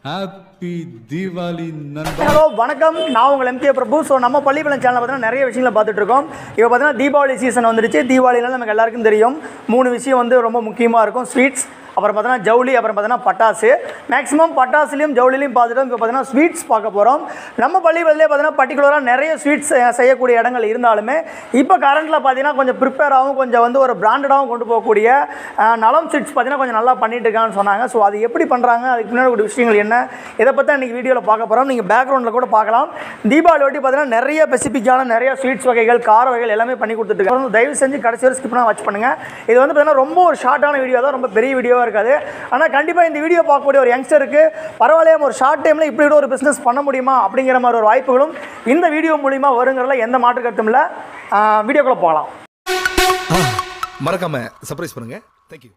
Happy Deepavali நண்பா hello வணக்கம் நான் உங்கள் எம்கே பிரபு ஸோ நம்ம பள்ளிப்பலம் சேனல் பார்த்தீங்கன்னா நிறைய விஷயங்களை பார்த்துட்டு இருக்கோம் இப்போ பார்த்தீங்கன்னா தீபாவளி சீசன் வந்துருச்சு தீபாவளினால நமக்கு எல்லாருக்கும் தெரியும் மூணு விஷயம் வந்து ரொம்ப முக்கியமாக இருக்கும் ஸ்வீட்ஸ் அப்புறம் பார்த்தீங்கன்னா ஜவுளி அப்புறம் பார்த்தீங்கன்னா பட்டாசு மேக்ஸிமம் பட்டாசுலையும் ஜவுளிலையும் பார்த்துட்டோம் இப்போ பார்த்தீங்கன்னா ஸ்வீட்ஸ் பார்க்க போகிறோம் நம்ம பள்ளிப்பள்ளே பார்த்தீங்கன்னா பர்டிகுலராக நிறைய ஸ்வீட்ஸ் செய்யக்கூடிய இடங்கள் இருந்தாலுமே இப்போ கரண்ட்டில் பார்த்தீங்கன்னா கொஞ்சம் ப்ரிப்பேராகவும் கொஞ்சம் வந்து ஒரு பிராண்டடாகவும் கொண்டு போகக்கூடிய அஹ், நலம் ஸ்வீட்ஸ் பார்த்தீங்கன்னா கொஞ்சம் நல்லா பண்ணிட்டு இருக்காங்கன்னு சொன்னாங்க ஸோ அது எப்படி பண்ணுறாங்க அதுக்கு பின்னாடி ஒரு விஷயங்கள் என்ன இதை பற்றி இன்றைக்கி வீடியோவில் பார்க்க போகிறோம் நீங்கள் பேக்ரவுண்டில் கூட பார்க்கலாம் தீபாவளி ஒட்டி பார்த்தீங்கன்னா நிறைய ஸ்பெசிஃபிக்கான நிறைய ஸ்வீட்ஸ் வகைகள் கார வகைகள் எல்லாமே பண்ணி கொடுத்துட்டு தயவு செஞ்சு கடைசி வரை ஸ்கிப் பண்ண வாட்ச் பண்ணுங்கள் இது வந்து பார்த்தீங்கன்னா ரொம்ப ஒரு ஷார்ட்டான வீடியோ தான் ரொம்ப பெரிய வீடியோவாக இருக்காது ஆனால் கண்டிப்பாக இந்த வீடியோ பார்க்கக்கூடிய ஒரு யங்ஸ்டருக்கு பரவாயில்லையே ஒரு ஷார்ட் டைமில் இப்படி கூட ஒரு பிஸ்னஸ் பண்ண முடியுமா அப்படிங்கிற மாதிரி ஒரு வாய்ப்புகளும் இந்த வீடியோ மூலிமா வருங்கிறதுல எந்த மாற்று கருத்தும் இல்லை வீடியோக்குள்ளே போகலாம் மறக்காம சர்ப்ரைஸ் பண்ணுங்க தேங்க்யூ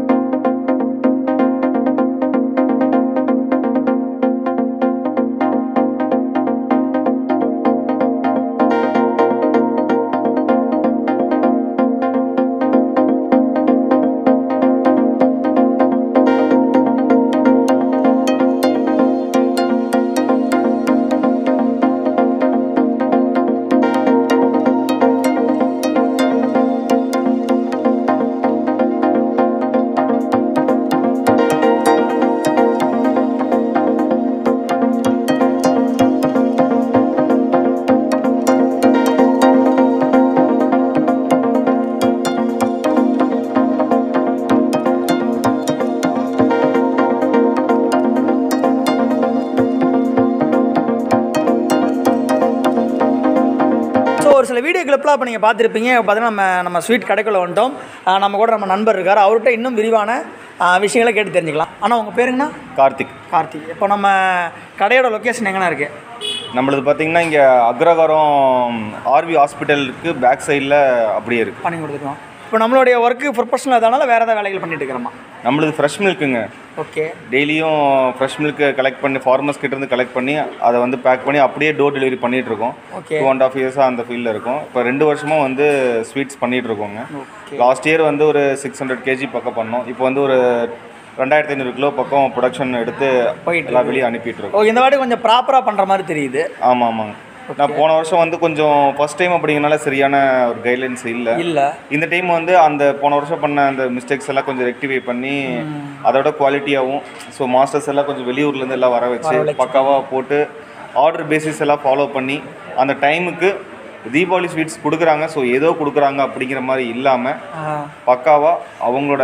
ஸோ ஒரு சில வீடியோ கிளிப்லாம் இப்போ நீங்கள் பார்த்துருப்பீங்க பார்த்தீங்கன்னா நம்ம நம்ம ஸ்வீட் கடைக்குள்ளே வந்துட்டோம் ஆஹ் நம்ம கூட நம்ம நண்பர் இருக்கார் அவர்கிட்ட இன்னும் விரிவான ஆஹ் விஷயங்களை கேட்டு தெரிஞ்சுக்கலாம் ஆனால் உங்கள் பேருங்கண்ணா கார்த்திக் கார்த்திக் இப்போ நம்ம கடையோட லொக்கேஷன் எங்கண்ணா இருக்குது நம்மளது பார்த்தீங்கன்னா இங்கே அக்ரகாரம் ஆர்வி ஹாஸ்பிட்டலுக்கு பேக் சைடில் அப்படியே இருக்குது பண்ணி கொடுத்துருக்கோம் இப்போ நம்மளுடைய ஒர்க்கு ப்ரொஃபஷனல் அதனால வேறு ஏதாவது வேலைகள் பண்ணிட்டு இருக்கிறோமா நம்மளது ஃப்ரெஷ் மில்க்குங்க ஓகே டெய்லியும் ஃப்ரெஷ் மில்க்கு கலெக்ட் பண்ணி ஃபார்மர்ஸ் கிட்டேருந்து கலெக்ட் பண்ணி அதை வந்து பேக் பண்ணி அப்படியே டோர் டெலிவரி பண்ணிட்டு இருக்கோம் Okay. டூ அண்ட் ஆஃப் இயர்ஸாக அந்த ஃபீல்டில் இருக்கும் இப்போ ரெண்டு வருஷமாக வந்து ஸ்வீட்ஸ் பண்ணிட்டு இருக்கோங்க Okay. லாஸ்ட் இயர் வந்து ஒரு சிக்ஸ் ஹண்ட்ரட் கேஜி பக்கம் பண்ணோம் இப்போ வந்து ஒரு ரெண்டாயிரத்தி ஐநூறு கிலோ பக்கம் ப்ரொடக்ஷன் எடுத்து போயிட்டு எல்லாம் வெளியே அனுப்பிட்டு இருக்கோம் ஓ இந்த வாட்டி கொஞ்சம் ப்ராப்பராக பண்ணுற மாதிரி தெரியுது ஆமாம் ஆமாங்க நான் போன வருஷம் வந்து கொஞ்சம் ஃபர்ஸ்ட் டைம் அப்படிங்கனால சரியான ஒரு கைட்லைன்ஸ் இல்லை இல்லை இந்த டைம் வந்து அந்த போன வருஷம் பண்ண அந்த மிஸ்டேக்ஸ் எல்லாம் கொஞ்சம் ரெக்டிஃபை பண்ணி அதோட குவாலிட்டியாகவும் ஸோ மாஸ்டர்ஸ் எல்லாம் கொஞ்சம் வெளியூர்லேருந்து எல்லாம் வர வச்சு பக்காவாக போட்டு ஆர்டர் பேசிஸ் எல்லாம் ஃபாலோ பண்ணி அந்த டைமுக்கு தீபாவளி ஸ்வீட்ஸ் கொடுக்குறாங்க ஸோ ஏதோ கொடுக்குறாங்க அப்படிங்கிற மாதிரி இல்லாமல் பக்காவாக அவங்களோட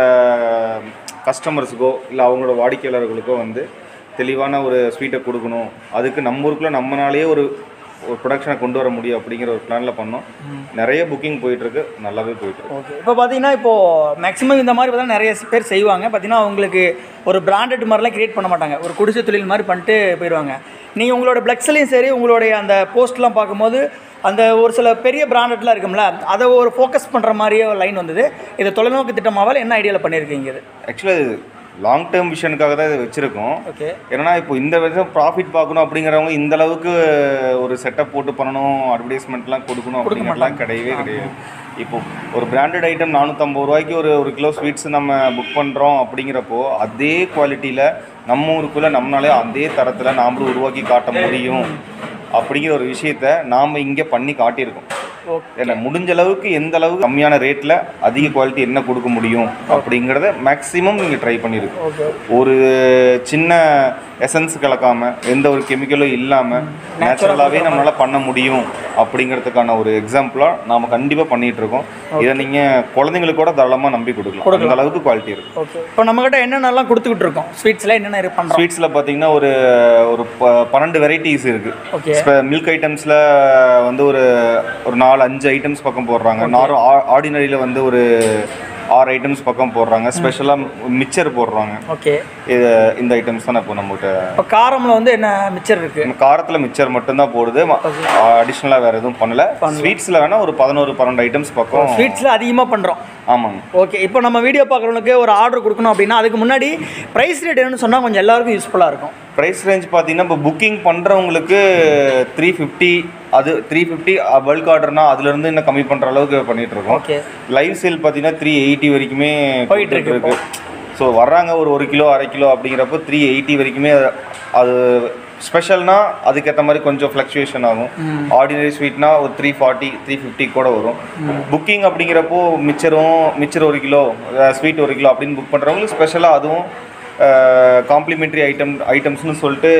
கஸ்டமர்ஸுக்கோ இல்லை அவங்களோட வாடிக்கையாளர்களுக்கோ வந்து தெளிவான ஒரு ஸ்வீட்டை கொடுக்கணும் அதுக்கு நம்ம ஊருக்குள்ளே நம்மனாலேயே ஒரு ஒரு ப்ரொடக்ஷனை கொண்டு வர முடியும் அப்படிங்கிற ஒரு பிளானில் பண்ணோம் நிறைய புக்கிங் போயிட்டுருக்கு நல்லாவே போயிட்டுருக்கு ஓகே இப்போ பார்த்தீங்கன்னா இப்போது மேக்ஸிமம் இந்த மாதிரி பார்த்தீங்கன்னா நிறைய பேர் செய்வாங்க பார்த்தீங்கன்னா அவங்களுக்கு ஒரு பிராண்டட் மாதிரிலாம் கிரியேட் பண்ண மாட்டாங்க ஒரு குடிசை தொழில் மாதிரி பண்ணிட்டு போயிடுவாங்க நீங்கள் உங்களோட பிளக்ஸ்லையும் சரி உங்களுடைய அந்த போஸ்ட்லாம் பார்க்கும்போது அந்த ஒரு சில பெரிய பிராண்டட்லாம் இருக்கும்ல அதை ஒரு ஃபோக்கஸ் பண்ணுற மாதிரியே ஒரு லைன் வந்தது இதை தொலைநோக்கு திட்டமாவால் என்ன ஐடியாவில் பண்ணியிருக்கீங்க இது ஆக்சுவலாக லாங் டேர்ம் விஷனுக்காக தான் இதை வச்சுருக்கோம் ஓகே ஏன்னா இப்போ இந்த வருஷம் ப்ராஃபிட் பார்க்கணும் அப்படிங்கிறவங்க இந்த அளவுக்கு ஒரு செட்டப் போட்டு பண்ணணும் அட்வர்டைஸ்மெண்ட்லாம் கொடுக்கணும் அப்படிங்கிறதுலாம் கிடையவே கிடையாது இப்போ ஒரு பிராண்டட் ஐட்டம் நானூற்றம்பது ரூபாய்க்கு ஒரு ஒரு கிலோ ஸ்வீட்ஸ் நம்ம புக் பண்ணுறோம் அப்படிங்கிறப்போ அதே குவாலிட்டியில் நம்ம ஊருக்குள்ளே நம்மளாலே அதே தரத்தில் நாமளும் உருவாக்கி காட்ட முடியும் அப்படிங்கிற ஒரு விஷயத்த நாம் இங்கே பண்ணி காட்டியிருக்கோம் ஓகே ஏன்னா முடிஞ்ச அளவுக்கு எந்த அளவுக்கு கம்மியான ரேட்டில் அதிக குவாலிட்டி என்ன கொடுக்க முடியும் அப்படிங்கிறத மேக்ஸிமம் நீங்கள் ட்ரை பண்ணியிருக்கு ஓகே ஒரு சின்ன எசன்ஸ் கலக்காம எந்த ஒரு கெமிக்கலும் இல்லாமல் நேச்சுரலாகவே நம்மளால் பண்ண முடியும் அப்படிங்கிறதுக்கான ஒரு எக்ஸாம்பிளாக நாம் கண்டிப்பாக பண்ணிட்டு இருக்கோம் இதை நீங்கள் குழந்தைங்களுக்கு கூட தாராளமாக நம்பி கொடுக்கலாம் அந்த அளவுக்கு குவாலிட்டி இருக்கு ஓகே இப்போ நம்மக்கிட்ட என்னென்னலாம் கொடுத்துக்கிட்டு இருக்கோம் ஸ்வீட்ஸில் என்னென்ன இது பண்ணுறோம் ஸ்வீட்ஸில் பார்த்தீங்கன்னா ஒரு ஒரு ப- பன்னெண்டு வெரைட்டிஸ் இருக்குது ஓகே இப்போ மில்க் ஐட்டம்ஸில் வந்து ஒரு ஒரு நாலு அஞ்சு ஐட்டம்ஸ் பக்கம் போடுறாங்க நார் ஆர்டினரியில் வந்து ஒரு ஆறு ஐட்டம்ஸ் பக்கம் போடுறாங்க ஸ்பெஷலாக மிச்சர் போடுறாங்க ஓகே இது இந்த ஐட்டம்ஸ் தான் இப்போ நம்மகிட்ட இப்போ காரமில் வந்து என்ன மிச்சர் இருக்குது நம்ம காரத்தில் மிச்சர் மட்டும்தான் போடுது அடிஷ்னலாக வேறு எதுவும் பண்ணல ஸ்வீட்ஸில் வேணால் ஒரு பதினோரு பன்னெண்டு ஐட்டம்ஸ் பக்கம் ஸ்வீட்ஸில் அதிகமாக பண்ணுறோம் ஆமாங்க ஓகே இப்போ நம்ம வீடியோ பார்க்குறவங்களுக்கு ஒரு ஆர்டர் கொடுக்கணும் அப்படின்னா அதுக்கு முன்னாடி ப்ரைஸ் ரேட் என்னன்னு சொன்னால் கொஞ்சம் எல்லாருக்கும் யூஸ்ஃபுல்லாக இருக்கும் ப்ரைஸ் ரேஞ்ச் பார்த்தீங்கன்னா இப்போ புக்கிங் பண்ணுறவங்களுக்கு த்ரீ ஃபிஃப்டி அது த்ரீ ஃபிஃப்டி பல்க் ஆர்டர்னா அதுலேருந்து இன்னும் கம்மி பண்ணுற அளவுக்கு பண்ணிட்டு இருக்கோம் ஓகே லைவ் சேல் பார்த்தீங்கன்னா த்ரீ எயிட்டி வரைக்குமே போயிட்டு இருக்கு இருக்கு ஸோ வர்றாங்க ஒரு ஒரு கிலோ அரை கிலோ அப்படிங்கிறப்போ த்ரீ எயிட்டி வரைக்குமே அது ஸ்பெஷல்னா அதுக்கேற்ற மாதிரி கொஞ்சம் ஃப்ளக்சுவேஷன் ஆகும் ஆர்டினரி ஸ்வீட்னா ஒரு த்ரீ ஃபார்ட்டி த்ரீ ஃபிஃப்டி கூட வரும் புக்கிங் அப்படிங்கிறப்போ மிச்சரும் மிச்சர் ஒரு கிலோ ஸ்வீட் ஒரு கிலோ அப்படின்னு புக் பண்ணுறவங்களுக்கு ஸ்பெஷலாக அதுவும் காம்ப்ளிமெண்ட்ரி ஐட்டம் ஐட்டம்ஸ்னு சொல்லிட்டு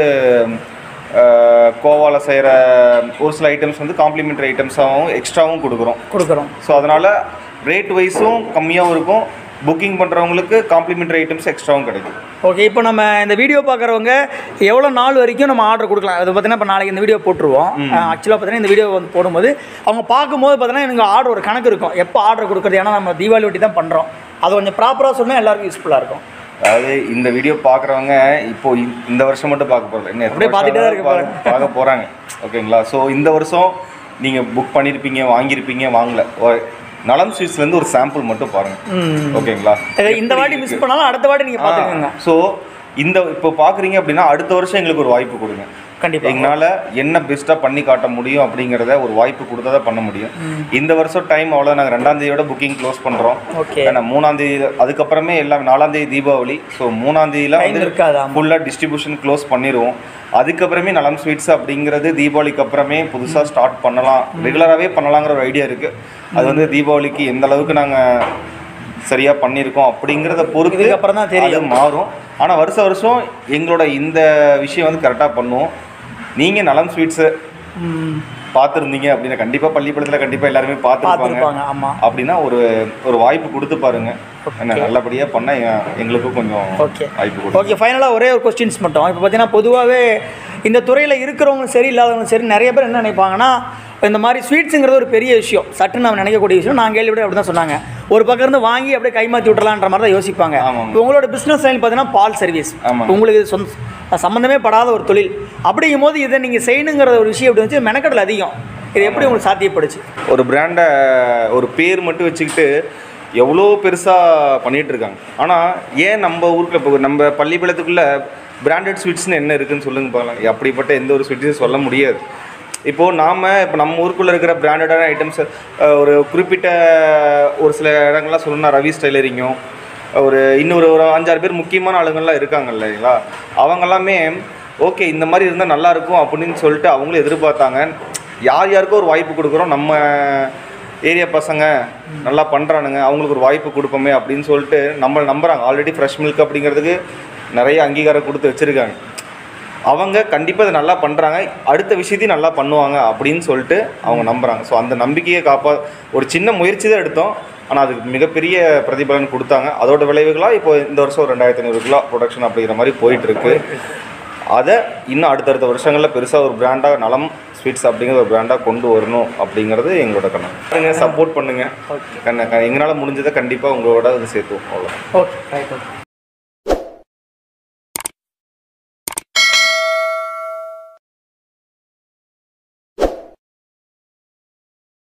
கோவாவில் செய்கிற ஒரு சில ஐட்டம்ஸ் வந்து காம்ப்ளிமெண்ட்ரி ஐட்டம்ஸாகவும் எக்ஸ்ட்ராவும் கொடுக்குறோம் கொடுக்குறோம் ஸோ அதனால் ரேட் வைஸும் கம்மியாகவும் இருக்கும் புக்கிங் பண்ணுறவங்களுக்கு காம்ப்ளிமெண்ட்ரி ஐட்டம்ஸ் எக்ஸ்ட்ராவும் கிடைக்கும் ஓகே இப்போ நம்ம இந்த வீடியோ பார்க்குறவங்க எவ்வளோ நாள் வரைக்கும் நம்ம ஆர்டர் கொடுக்கலாம் அது பார்த்தீங்கன்னா இப்போ நாளைக்கு இந்த வீடியோ போட்டுருவோம் ஆக்சுவலாக பார்த்தீங்கன்னா இந்த வீடியோ வந்து போடும்போது அவங்க பார்க்கும்போது பார்த்தீங்கன்னா எனக்கு ஆர்டர் ஒரு கணக்கு இருக்கும் எப்போ ஆர்டர் கொடுக்குறது ஏன்னா நம்ம தீபாவளி ஒட்டி தான் பண்ணுறோம் அது கொஞ்சம் ப்ராப்பராக சொன்னால் எல்லாருக்கும் யூஸ்ஃபுல்லாக இருக்கும் அதாவது இந்த வீடியோ பார்க்குறவங்க இப்போ இ- இந்த வருஷம் மட்டும் பார்க்க போகிறல இன்னும் எத்தனை அப்படியே பார்த்துட்டே தான் வருஷம் இருக்க பார்க்க- பார்க்க போகிறாங்க ஓகேங்களா ஸோ இந்த வருஷம் நீங்கள் புக் பண்ணியிருப்பீங்க வாங்கியிருப்பீங்க வாங்கல ஒரு- நலம் ஸ்வீட்ஸ்லேருந்து ஒரு சாம்பிள் மட்டும் பாருங்கள் ஓகேங்களா இதை இந்த வாட்டி மிஸ் பண்ணாலும் அடுத்த வாட்டி நீங்கள் பார்த்துக்கோங்க ஸோ இந்த இப்போ பார்க்குறீங்க அப்படின்னா அடுத்த வருஷம் எங்களுக்கு ஒரு வாய்ப்பு கொடுங்க கண்டிப்பாக எங்களால் என்ன பெஸ்ட்டாக பண்ணி காட்ட முடியும் அப்படிங்கிறத ஒரு வாய்ப்பு கொடுத்தா தான் பண்ண முடியும் இந்த வருஷம் டைம் அவ்வளோ நாங்கள் ரெண்டாம் தேதியோட புக்கிங் க்ளோஸ் பண்ணுறோம் ஓகே ஏன்னா மூணாம் தேதி அதுக்கப்புறமே எல்லாம் நாலாம் தேதி தீபாவளி ஸோ மூணாம் தேதியில Time இருக்காது, ஆமா. ஃபுல்லாக டிஸ்ட்ரிபியூஷன் க்ளோஸ் பண்ணிடுவோம் அதுக்கப்புறமே நலம் ஸ்வீட்ஸ் அப்படிங்கிறது தீபாவளிக்கு அப்புறமே புதுசாக ஸ்டார்ட் பண்ணலாம் ரெகுலராகவே பண்ணலாங்கிற ஒரு ஐடியா இருக்குது அது வந்து தீபாவளிக்கு எந்த அளவுக்கு நாங்கள் சரியாக பண்ணியிருக்கோம் அப்படிங்கிறத பொறுத்து இதுக்கப்புறம் தான் தெரியும். அது மாறும் ஆனால் வருஷ வருஷம் எங்களோட இந்த விஷயம் வந்து கரெக்டாக பண்ணுவோம் நீங்கள் நலம் ஸ்வீட்ஸு பார்த்துருந்தீங்க அப்படின்னா கண்டிப்பாக பள்ளிக்கூடத்தில் கண்டிப்பாக எல்லாருமே பார்த்துருப்பாங்க பார்த்துருப்பாங்க ஆமாம் அப்படின்னா ஒரு ஒரு வாய்ப்பு கொடுத்து பாருங்க என்ன நல்லபடியாக பண்ண எங்களுக்கும் கொஞ்சம் ஓகே வாய்ப்பு கொடுங்க ஓகே ஃபைனலாக ஒரே ஒரு கொஸ்டின்ஸ் மட்டும் இப்போ பார்த்தீங்கன்னா பொதுவாகவே இந்த துறையில் இருக்கிறவங்களும் சரி இல்லாதவங்களும் சரி நிறைய பேர் என்ன நினைப்பாங்கன்னா இந்த மாதிரி ஸ்வீட்ஸுங்கிறது ஒரு பெரிய விஷயம் சட்டுன்னு நம்ம நினைக்கக்கூடிய விஷயம் நான் கேள்விப்பட அப்படி தான் சொன்னாங்க ஒரு பக்கம் இருந்து வாங்கி அப்படியே கைமாற்றி விட்டுறலான்ற மாதிரி தான் யோசிப்பாங்க ஆமாம். இப்போ உங்களோட பிஸ்னஸ் லைன் பார்த்தீங்கன்னா பால் சர்வீஸ் ஆமாம். உங்களுக்கு இது சொந்த சம்மந்தமே படாத ஒரு தொழில் அப்படிங்கும் போது இதை நீங்கள் செய்யணுங்கிற ஒரு விஷயம் எப்படி வந்து மெனக்கடல் அதிகம் இது எப்படி உங்களுக்கு சாத்தியப்படுச்சு ஒரு பிராண்டை ஒரு பேர் மட்டும் வச்சுக்கிட்டு எவ்வளோ பெருசாக பண்ணிகிட்டு இருக்காங்க ஆனால் ஏன் நம்ம ஊருக்குள்ள இப்போ நம்ம பள்ளிப்பாளையத்துக்குள்ள பிராண்டட் ஸ்வீட்ஸ்னு என்ன இருக்குன்னு சொல்லுங்க பார்க்கலாம் அப்படிப்பட்ட எந்த ஒரு ஸ்வீட்ஸையும் சொல்ல முடியாது இப்போது நாம் இப்போ நம்ம ஊருக்குள்ளே இருக்கிற பிராண்டடான ஐட்டம்ஸ் ஒரு குறிப்பிட்ட ஒரு சில இடங்கள்லாம் சொல்லணும்னா ரவி ஸ்டைலரிங்கும் ஒரு இன்னொரு ஒரு அஞ்சாறு பேர் முக்கியமான ஆளுங்கள்லாம் இருக்காங்க இல்லைங்களா அவங்க எல்லாமே ஓகே இந்த மாதிரி இருந்தால் நல்லா இருக்கும் அப்படின்னு சொல்லிட்டு அவங்களும் எதிர்பார்த்தாங்க யார் யாருக்கோ ஒரு வாய்ப்பு கொடுக்குறோம் நம்ம ஏரியா பசங்க நல்லா பண்ணுறானுங்க அவங்களுக்கு ஒரு வாய்ப்பு கொடுப்போமே அப்படின்னு சொல்லிட்டு நம்மளை நம்புறாங்க ஆல்ரெடி ஃப்ரெஷ் மில்க் அப்படிங்கிறதுக்கு நிறைய அங்கீகாரம் கொடுத்து வச்சுருக்காங்க அவங்க கண்டிப்பாக அதை நல்லா பண்ணுறாங்க அடுத்த விஷயத்தையும் நல்லா பண்ணுவாங்க அப்படின்னு சொல்லிட்டு அவங்க நம்புகிறாங்க ஸோ அந்த நம்பிக்கையை காப்பா ஒரு சின்ன முயற்சி தான் எடுத்தோம் ஆனால் அதுக்கு மிகப்பெரிய பிரதிபலன் கொடுத்தாங்க அதோட விளைவுகளாக இப்போ இந்த வருஷம் ஒரு ரெண்டாயிரத்தி ஐநூறு கிலோ ப்ரொடக்ஷன் அப்படிங்கிற மாதிரி போயிட்டுருக்கு அதை இன்னும் அடுத்தடுத்த வருஷங்களில் பெருசாக ஒரு பிராண்டாக நலம் ஸ்வீட்ஸ் அப்படிங்கிற ஒரு பிராண்டாக கொண்டு வரணும் அப்படிங்கிறது எங்களோட கண்ணம் நீங்கள் சப்போர்ட் பண்ணுங்கள் கண்ண எங்களால் முடிஞ்சதை கண்டிப்பாக உங்களோட வந்து சேர்த்துவோம் அவ்வளோ ஓகே ரைட் ஓகே